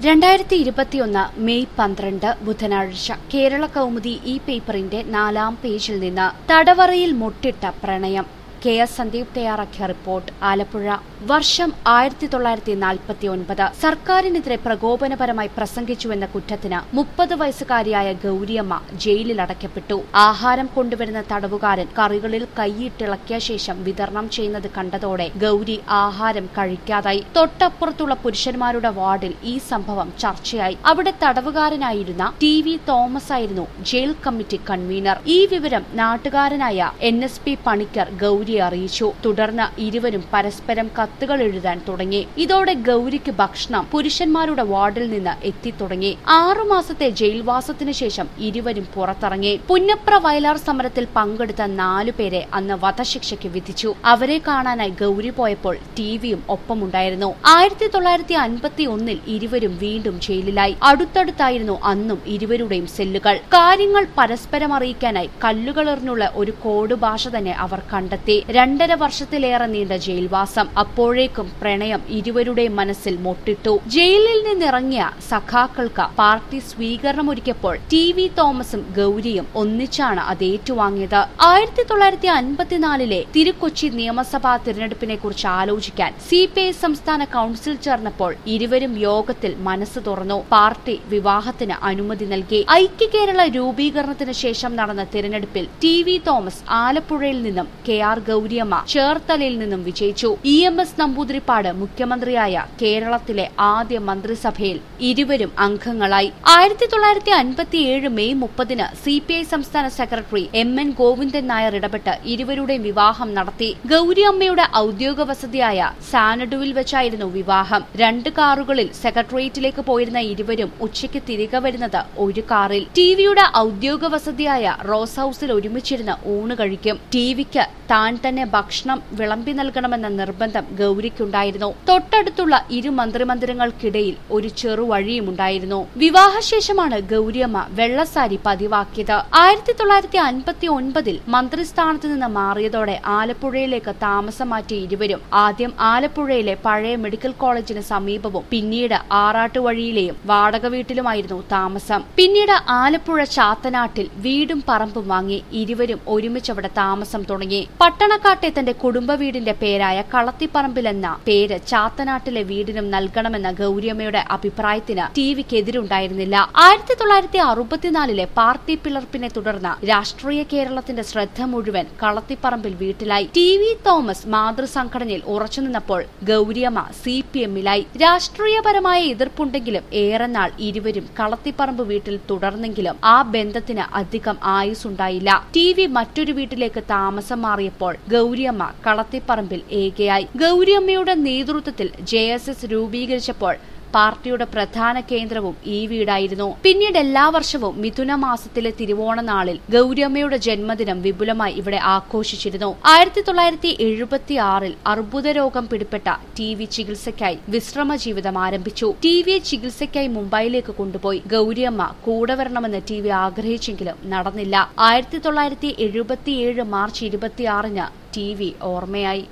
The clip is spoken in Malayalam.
രണ്ടായിരത്തി ഇരുപത്തിയൊന്ന് മെയ് പന്ത്രണ്ട് ബുധനാഴ്ച കേരള കൗമുദി ഈ പേപ്പറിന്റെ നാലാം പേജിൽ നിന്ന് തടവറയിൽ മുട്ടിട്ട പ്രണയം കെ എസ് സന്ദീപ് തയ്യാറാക്കിയ റിപ്പോർട്ട് ആലപ്പുഴ വർഷം ആയിരത്തി തൊള്ളായിരത്തി നാൽപ്പത്തി ഒൻപത് സർക്കാരിനെതിരെ പ്രകോപനപരമായി പ്രസംഗിച്ചുവെന്ന കുറ്റത്തിന് മുപ്പത് വയസ്സുകാരിയായ ഗൌരിയമ്മ ജയിലിൽ അടയ്ക്കപ്പെട്ടു ആഹാരം കൊണ്ടുവരുന്ന തടവുകാരൻ കറികളിൽ കൈയിട്ടിളക്കിയ ശേഷം വിതരണം ചെയ്യുന്നത് കണ്ടതോടെ ഗൌരി ആഹാരം കഴിക്കാതായി തൊട്ടപ്പുറത്തുള്ള പുരുഷന്മാരുടെ വാർഡിൽ ഈ സംഭവം ചർച്ചയായി അവിടെ തടവുകാരനായിരുന്ന ടി വി തോമസ് ആയിരുന്നു ജയിൽ കമ്മിറ്റി കൺവീനർ ഈ വിവരം നാട്ടുകാരനായ എൻ എസ് പി പണിക്കർ ഗൌരിയെ അറിയിച്ചു തുടർന്ന് ഇരുവരും പരസ്പരം കത്തുകൾ എഴുതാൻ തുടങ്ങി ഇതോടെ ഗൌരിക്ക് ഭക്ഷണം പുരുഷന്മാരുടെ വാർഡിൽ നിന്ന് എത്തിത്തുടങ്ങി ആറുമാസത്തെ ജയിൽവാസത്തിനു ശേഷം ഇരുവരും പുറത്തിറങ്ങി പുന്നപ്ര വയലാർ സമരത്തിൽ പങ്കെടുത്ത നാലുപേരെ അന്ന് വധശിക്ഷയ്ക്ക് വിധിച്ചു അവരെ കാണാനായി ഗൌരി പോയപ്പോൾ ടിവിയും ഒപ്പമുണ്ടായിരുന്നു ആയിരത്തി തൊള്ളായിരത്തി അൻപത്തി ഒന്നിൽ ഇരുവരും വീണ്ടും ജയിലിലായി അടുത്തടുത്തായിരുന്നു അന്നും ഇരുവരുടെയും സെല്ലുകൾ കാര്യങ്ങൾ പരസ്പരം അറിയിക്കാനായി കല്ലുകളെറിഞ്ഞുള്ള ഒരു കോഡ് ഭാഷ തന്നെ അവർ കണ്ടെത്തി രണ്ടര വർഷത്തിലേറെ നീണ്ട ജയിൽവാസം അപ്പോഴേക്കും പ്രണയം ഇരുവരുടെയും മനസ്സിൽ മൊട്ടിട്ടു ജയിലിൽ നിന്നിറങ്ങിയ സഖാക്കൾക്ക് പാർട്ടി സ്വീകരണമൊരുക്കിയപ്പോൾ ടി വി തോമസും ഗൌരിയും ഒന്നിച്ചാണ് അത് ഏറ്റുവാങ്ങിയത് ആയിരത്തി തൊള്ളായിരത്തി അൻപത്തിനാലിലെ തിരുക്കൊച്ചി നിയമസഭാ തിരഞ്ഞെടുപ്പിനെ കുറിച്ച് ആലോചിക്കാൻ സി പി ഐ സംസ്ഥാന കൌൺസിൽ ചേർന്നപ്പോൾ ഇരുവരും യോഗത്തിൽ മനസ്സ് തുറന്നു പാർട്ടി വിവാഹത്തിന് അനുമതി നൽകി ഐക്യ കേരള രൂപീകരണത്തിന് ശേഷം നടന്ന തിരഞ്ഞെടുപ്പിൽ ടി വി തോമസ് ആലപ്പുഴയിൽ നിന്നും കെ ആർ ഗൌരിയമ്മ ചേർത്തലയിൽ നിന്നും വിജയിച്ചു ഇ എം എസ് നമ്പൂതിരിപ്പാട് മുഖ്യമന്ത്രിയായ കേരളത്തിലെ ആദ്യ മന്ത്രിസഭയിൽ ഇരുവരും അംഗങ്ങളായി ആയിരത്തി തൊള്ളായിരത്തി അൻപത്തിയേഴ് മെയ് മുപ്പതിന് സി പി ഐ സംസ്ഥാന secretary M N Govindan Nair ഇടപെട്ട് ഇരുവരുടെയും വിവാഹം നടത്തി ഗൌരിയമ്മയുടെ ഔദ്യോഗിക വസതിയായ സാനഡുവിൽ വെച്ചായിരുന്നു വിവാഹം രണ്ട് കാറുകളിൽ സെക്രട്ടേറിയറ്റിലേക്ക് പോയിരുന്ന ഇരുവരും ഉച്ചയ്ക്ക് തിരികെ വരുന്നത് ഒരു കാറിൽ ടിവിയുടെ ഔദ്യോഗിക വസതിയായ റോസ് ഹൌസിൽ ഒരുമിച്ചിരുന്ന് ഊണ് കഴിക്കും ടിവിക്ക് താൻ തന്നെ ഭക്ഷണം വിളമ്പി നൽകണമെന്ന നിർബന്ധം ഗൌരിക്കുണ്ടായിരുന്നു തൊട്ടടുത്തുള്ള ഇരു മന്ത്രിമന്ദിരങ്ങൾക്കിടയിൽ ഒരു ചെറുവഴിയുമുണ്ടായിരുന്നു വിവാഹശേഷമാണ് ഗൌരിയമ്മ വെള്ളസാരി പതിവാക്കിയത് ആയിരത്തി തൊള്ളായിരത്തി അൻപത്തി ഒൻപതിൽ മന്ത്രിസ്ഥാനത്ത് നിന്ന് മാറിയതോടെ ആലപ്പുഴയിലേക്ക് താമസം മാറ്റിയ ഇരുവരും ആദ്യം ആലപ്പുഴയിലെ പഴയ മെഡിക്കൽ കോളേജിന് സമീപവും പിന്നീട് ആറാട്ടുവഴിയിലെയും വാടക വീട്ടിലുമായിരുന്നു താമസം പിന്നീട് ആലപ്പുഴ ചാത്തനാട്ടിൽ വീടും പറമ്പും വാങ്ങി ഇരുവരും ഒരുമിച്ചവിടെ താമസം തുടങ്ങി പട്ടണക്കാട്ടെ തന്റെ കുടുംബ വീടിന്റെ പേരായ കളത്തിപ്പറമ്പിൽ എന്ന പേര് ചാത്തനാട്ടിലെ വീടിനും നൽകണമെന്ന ഗൌരിയമ്മയുടെ അഭിപ്രായത്തിന് ടിവിക്കെതിരുണ്ടായിരുന്നില്ല ആയിരത്തി തൊള്ളായിരത്തി അറുപത്തിനാലിലെ പാർട്ടി പിളർപ്പിനെ തുടർന്ന് രാഷ്ട്രീയ കേരളത്തിന്റെ ശ്രദ്ധ മുഴുവൻ കളത്തിപ്പറമ്പിൽ വീട്ടിലായി ടി വി തോമസ് മാതൃസംഘടനയിൽ ഉറച്ചുനിന്നപ്പോൾ ഗൌരിയമ്മ സി പി എമ്മിലായി രാഷ്ട്രീയപരമായ എതിർപ്പുണ്ടെങ്കിലും ഏറെ നാൾ ഇരുവരും കളത്തിപ്പറമ്പ് വീട്ടിൽ തുടർന്നെങ്കിലും ആ ബന്ധത്തിന് അധികം ആയുസുണ്ടായില്ല ടി വി മറ്റൊരു വീട്ടിലേക്ക് താമസം മാറിയപ്പോൾ ഗൌരിയമ്മ കളത്തിപ്പറമ്പിൽ ഏകയായി ഗൌരിയമ്മയുടെ നേതൃത്വത്തിൽ ജെ എസ് എസ് രൂപീകരിച്ചപ്പോൾ പാർട്ടിയുടെ പ്രധാന കേന്ദ്രവും ഈ വീടായിരുന്നു പിന്നീട് എല്ലാ വർഷവും മിഥുന മാസത്തിലെ തിരുവോണ നാളിൽ ഗൌരിയമ്മയുടെ ജന്മദിനം വിപുലമായി ഇവിടെ ആഘോഷിച്ചിരുന്നു ആയിരത്തി തൊള്ളായിരത്തി എഴുപത്തി ആറിൽ അർബുദ രോഗം പിടിപെട്ട ടി വി ചികിത്സയ്ക്കായി വിശ്രമ ജീവിതം ആരംഭിച്ചു ടി വിയെ ചികിത്സയ്ക്കായി മുംബൈയിലേക്ക് കൊണ്ടുപോയി ഗൌരിയമ്മ കൂടെ വരണമെന്ന് ടി വി ആഗ്രഹിച്ചെങ്കിലും നടന്നില്ല ആയിരത്തി തൊള്ളായിരത്തി എഴുപത്തിയേഴ് മാർച്ച് ഇരുപത്തിയാറിന് ടി വി ഓർമ്മയായി